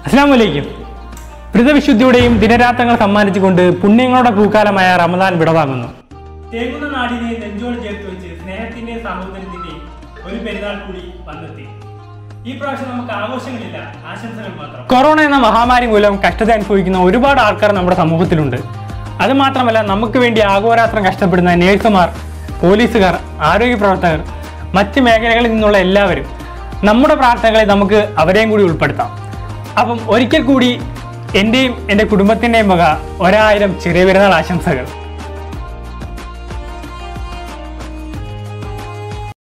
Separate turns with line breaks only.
അസ്ലാമലൈക്കും വ്രതവിശുദ്ധിയുടെയും ദിനരാത്രങ്ങൾ സമ്മാനിച്ചുകൊണ്ട് പുണ്യങ്ങളുടെ പൂക്കാലമായ റമദാൻ വിടവാങ്ങുന്നു തേങ്ങുന്ന നാടിനെ നെഞ്ചോട് ചേർത്ത് വെച്ച് സ്നേഹത്തിന്റെയും സഹോദരത്തിന്റെയും ഒരു പെരുന്നാൾ കൂടി വന്നെത്തി ഈ പ്രാവശ്യം നമുക്ക് ആഘോഷങ്ങളില്ല ആശംസകൾ മാത്രം കൊറോണ എന്ന മഹാമാരി മൂലം കഷ്ടത അനുഭവിക്കുന്ന ഒരുപാട് ആൾക്കാർ നമ്മുടെ സമൂഹത്തിലുണ്ട് അത് മാത്രമല്ല നമുക്ക് വേണ്ടി ആഘോരാത്രം കഷ്ടപ്പെടുന്ന നേഴ്സുമാർ പോലീസുകാർ ആരോഗ്യ പ്രവർത്തകർ മറ്റ് മേഖലകളിൽ നിന്നുള്ള എല്ലാവരും നമ്മുടെ പ്രാർത്ഥനകളെ നമുക്ക് അവരെയും കൂടി ഉൾപ്പെടുത്താം അപ്പം ഒരിക്കൽ കൂടി എൻ്റെയും എൻ്റെ കുടുംബത്തിൻ്റെയും വക ഒരായിരം ചെറിയ പെരുന്നാൾ ആശംസകൾ